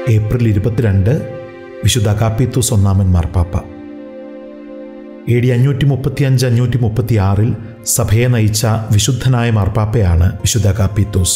April ഇരുപത്തിരണ്ട് വിശുദ്ധ അഗാപ്പിത്തൂസ് ഒന്നാമൻ മാർപ്പാപ്പ എ ഡി അഞ്ഞൂറ്റി മുപ്പത്തിയഞ്ച് അഞ്ഞൂറ്റി മുപ്പത്തി ആറിൽ സഭയെ നയിച്ച വിശുദ്ധനായ മാർപ്പാപ്പയാണ് വിശുദ്ധ അഗാപ്പിത്തൂസ്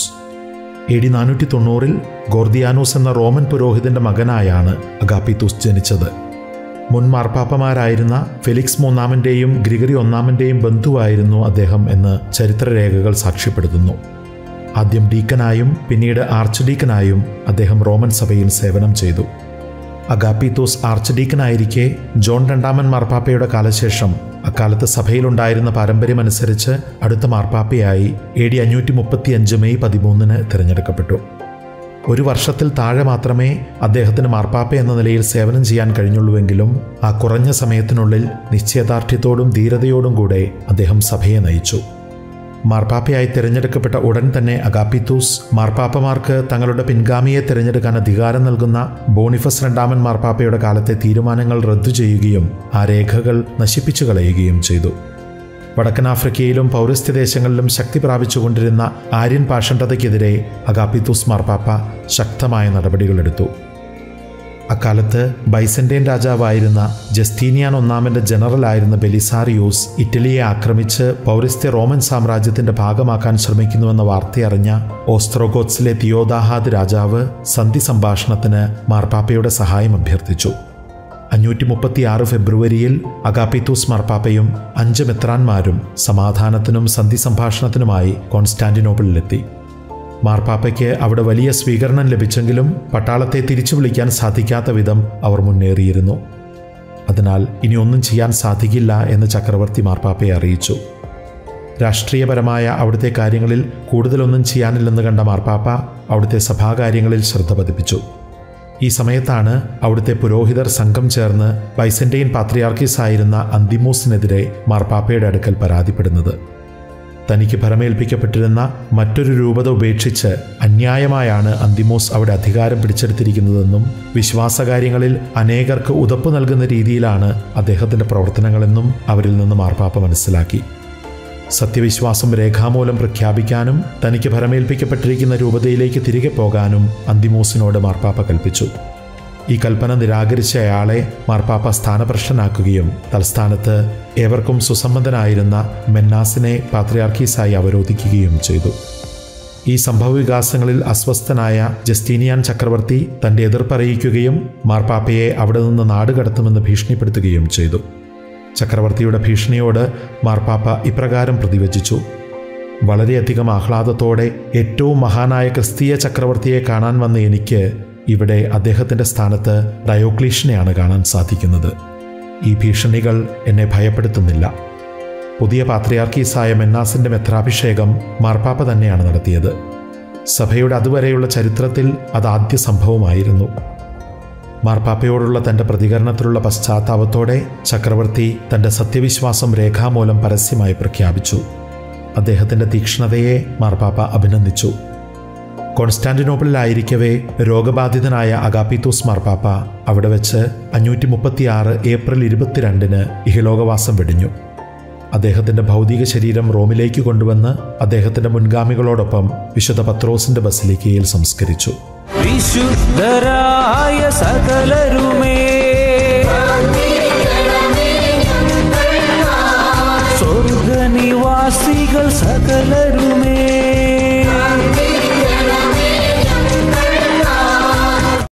എ ഡി നാനൂറ്റി തൊണ്ണൂറിൽ ഗോർദിയാനോസ് എന്ന റോമൻ പുരോഹിതന്റെ മകനായാണ് അഗാപ്പിത്തൂസ് ജനിച്ചത് മുൻ മാർപ്പാപ്പമാരായിരുന്ന ഫെലിക്സ് മൂന്നാമൻ്റെയും ഗ്രിഗറി ഒന്നാമൻ്റെയും ബന്ധുവായിരുന്നു അദ്ദേഹം എന്ന് ചരിത്രരേഖകൾ സാക്ഷ്യപ്പെടുത്തുന്നു ആദ്യം ഡീക്കനായും പിന്നീട് ആർച്ച് ഡീക്കനായും അദ്ദേഹം റോമൻ സഭയിൽ സേവനം ചെയ്തു അഗാപ്പിത്തോസ് ആർച്ച് ഡീക്കനായിരിക്കെ ജോൺ രണ്ടാമൻ മാർപ്പാപ്പയുടെ കാലശേഷം അക്കാലത്ത് സഭയിലുണ്ടായിരുന്ന പാരമ്പര്യമനുസരിച്ച് അടുത്ത മാർപ്പാപ്പയായി എ ഡി അഞ്ഞൂറ്റി മുപ്പത്തി അഞ്ച് മെയ് പതിമൂന്നിന് തിരഞ്ഞെടുക്കപ്പെട്ടു ഒരു വർഷത്തിൽ താഴെ മാത്രമേ അദ്ദേഹത്തിന് മാർപ്പാപ്പ എന്ന നിലയിൽ സേവനം ചെയ്യാൻ കഴിഞ്ഞുള്ളൂവെങ്കിലും ആ കുറഞ്ഞ സമയത്തിനുള്ളിൽ നിശ്ചയദാർഢ്യത്തോടും ധീരതയോടും കൂടെ അദ്ദേഹം സഭയെ നയിച്ചു മാർപ്പാപ്പയായി തിരഞ്ഞെടുക്കപ്പെട്ട ഉടൻ തന്നെ അഗാപ്പിത്തൂസ് മാർപ്പാപ്പമാർക്ക് തങ്ങളുടെ പിൻഗാമിയെ തിരഞ്ഞെടുക്കാൻ അധികാരം നൽകുന്ന ബോണിഫസ് രണ്ടാമൻ മാർപ്പാപ്പയുടെ കാലത്തെ തീരുമാനങ്ങൾ റദ്ദു ചെയ്യുകയും ആ രേഖകൾ നശിപ്പിച്ചു കളയുകയും ചെയ്തു വടക്കൻ ആഫ്രിക്കയിലും പൗരസ്ത്യ ദേശങ്ങളിലും ശക്തി പ്രാപിച്ചുകൊണ്ടിരുന്ന ആര്യൻ പാഷണ്ഡതയ്ക്കെതിരെ അഗാപ്പിത്തൂസ് മാർപ്പാപ്പ ശക്തമായ നടപടികളെടുത്തു അക്കാലത്ത് ബൈസന്റൈൻ രാജാവായിരുന്ന ജസ്റ്റീനിയാൻ ഒന്നാമന്റെ ജനറലായിരുന്ന ബെലിസാറിയൂസ് ഇറ്റലിയെ ആക്രമിച്ച് പൗരസ്ത്യ റോമൻ സാമ്രാജ്യത്തിന്റെ ഭാഗമാക്കാൻ ശ്രമിക്കുന്നുവെന്ന വാർത്തയറിഞ്ഞ ഓസ്ത്രോഗോത്സിലെ തിയോദാഹാദ് രാജാവ് സന്ധി സംഭാഷണത്തിന് മാർപ്പാപ്പയുടെ സഹായം അഭ്യർത്ഥിച്ചു അഞ്ഞൂറ്റി മുപ്പത്തിയാറ് ഫെബ്രുവരിയിൽ അഗാപ്പിത്തൂസ് മാർപ്പാപ്പയും അഞ്ച് മെത്രാന്മാരും സമാധാനത്തിനും സന്ധി സംഭാഷണത്തിനുമായി കോൺസ്റ്റാന്റിനോപ്പിളിലെത്തി മാർപ്പാപ്പയ്ക്ക് അവിടെ വലിയ സ്വീകരണം ലഭിച്ചെങ്കിലും പട്ടാളത്തെ തിരിച്ചു വിളിക്കാൻ സാധിക്കാത്ത വിധം അവർ മുന്നേറിയിരുന്നു അതിനാൽ ഇനി ഒന്നും ചെയ്യാൻ സാധിക്കില്ല എന്ന് ചക്രവർത്തി മാർപ്പാപ്പയെ അറിയിച്ചു രാഷ്ട്രീയപരമായ അവിടുത്തെ കാര്യങ്ങളിൽ കൂടുതലൊന്നും ചെയ്യാനില്ലെന്ന് കണ്ട മാർപ്പാപ്പ അവിടുത്തെ സഭാകാര്യങ്ങളിൽ ശ്രദ്ധ പതിപ്പിച്ചു ഈ സമയത്താണ് അവിടുത്തെ പുരോഹിതർ സംഘം ചേർന്ന് ബൈസന്റൈൻ പാത്രിയാർക്കീസ് ആയിരുന്ന അന്തിമൂസിനെതിരെ മാർപ്പാപ്പയുടെ അടുക്കൽ പരാതിപ്പെടുന്നത് തനിക്ക് ഭരമേൽപ്പിക്കപ്പെട്ടിരുന്ന മറ്റൊരു രൂപത ഉപേക്ഷിച്ച് അന്യായമായാണ് അന്തിമോസ് അവിടെ അധികാരം പിടിച്ചെടുത്തിരിക്കുന്നതെന്നും വിശ്വാസകാര്യങ്ങളിൽ അനേകർക്ക് ഉതപ്പ് നൽകുന്ന രീതിയിലാണ് അദ്ദേഹത്തിൻ്റെ പ്രവർത്തനങ്ങളെന്നും അവരിൽ നിന്ന് മാർപ്പാപ്പ മനസ്സിലാക്കി സത്യവിശ്വാസം രേഖാമൂലം പ്രഖ്യാപിക്കാനും തനിക്ക് ഭരമേൽപ്പിക്കപ്പെട്ടിരിക്കുന്ന രൂപതയിലേക്ക് തിരികെ പോകാനും അന്തിമോസിനോട് മാർപ്പാപ്പ കൽപ്പിച്ചു ഈ കൽപ്പന നിരാകരിച്ച അയാളെ മാർപ്പാപ്പ സ്ഥാനഭ്രഷ്ടനാക്കുകയും തൽസ്ഥാനത്ത് ഏവർക്കും സുസമ്മതനായിരുന്ന മെന്നാസിനെ പാത്രിയാർക്കീസായി അവരോധിക്കുകയും ചെയ്തു ഈ സംഭവവികാസങ്ങളിൽ അസ്വസ്ഥനായ ജസ്റ്റീനിയാൻ ചക്രവർത്തി തൻ്റെ എതിർപ്പറിയിക്കുകയും മാർപ്പാപ്പയെ അവിടെ നിന്ന് നാടുകടത്തുമെന്ന് ഭീഷണിപ്പെടുത്തുകയും ചെയ്തു ചക്രവർത്തിയുടെ ഭീഷണിയോട് മാർപ്പാപ്പ ഇപ്രകാരം പ്രതിവചിച്ചു വളരെയധികം ആഹ്ലാദത്തോടെ ഏറ്റവും മഹാനായ ക്രിസ്തീയ ചക്രവർത്തിയെ കാണാൻ വന്ന എനിക്ക് ഇവിടെ അദ്ദേഹത്തിൻ്റെ സ്ഥാനത്ത് ഡയോക്ലീഷനെയാണ് കാണാൻ സാധിക്കുന്നത് ഈ ഭീഷണികൾ എന്നെ ഭയപ്പെടുത്തുന്നില്ല പുതിയ പാത്രിയാർക്കീസായ മെന്നാസിൻ്റെ മെത്രാഭിഷേകം മാർപ്പാപ്പ തന്നെയാണ് നടത്തിയത് സഭയുടെ അതുവരെയുള്ള ചരിത്രത്തിൽ അത് ആദ്യ സംഭവമായിരുന്നു മാർപ്പാപ്പയോടുള്ള തൻ്റെ പ്രതികരണത്തിലുള്ള പശ്ചാത്താപത്തോടെ ചക്രവർത്തി തൻ്റെ സത്യവിശ്വാസം രേഖാമൂലം പരസ്യമായി പ്രഖ്യാപിച്ചു അദ്ദേഹത്തിൻ്റെ തീക്ഷ്ണതയെ മാർപ്പാപ്പ അഭിനന്ദിച്ചു കോൺസ്റ്റാന്റിനോപ്പിളിലായിരിക്കവേ രോഗബാധിതനായ അഗാപ്പിത്തൂസ് മാർപ്പാപ്പ അവിടെ വെച്ച് അഞ്ഞൂറ്റി മുപ്പത്തിയാറ് ഏപ്രിൽ ഇരുപത്തിരണ്ടിന് ഇഹലോകവാസം വെടിഞ്ഞു അദ്ദേഹത്തിൻ്റെ ഭൗതിക ശരീരം റോമിലേക്ക് കൊണ്ടുവന്ന് അദ്ദേഹത്തിൻ്റെ മുൻഗാമികളോടൊപ്പം വിശുദ്ധ പത്രോസിൻ്റെ ബസിലിക്കയിൽ സംസ്കരിച്ചു വിശുദ്ധരായ സകലരുമേ സ്വർഗനിവാസികൾ സകലരും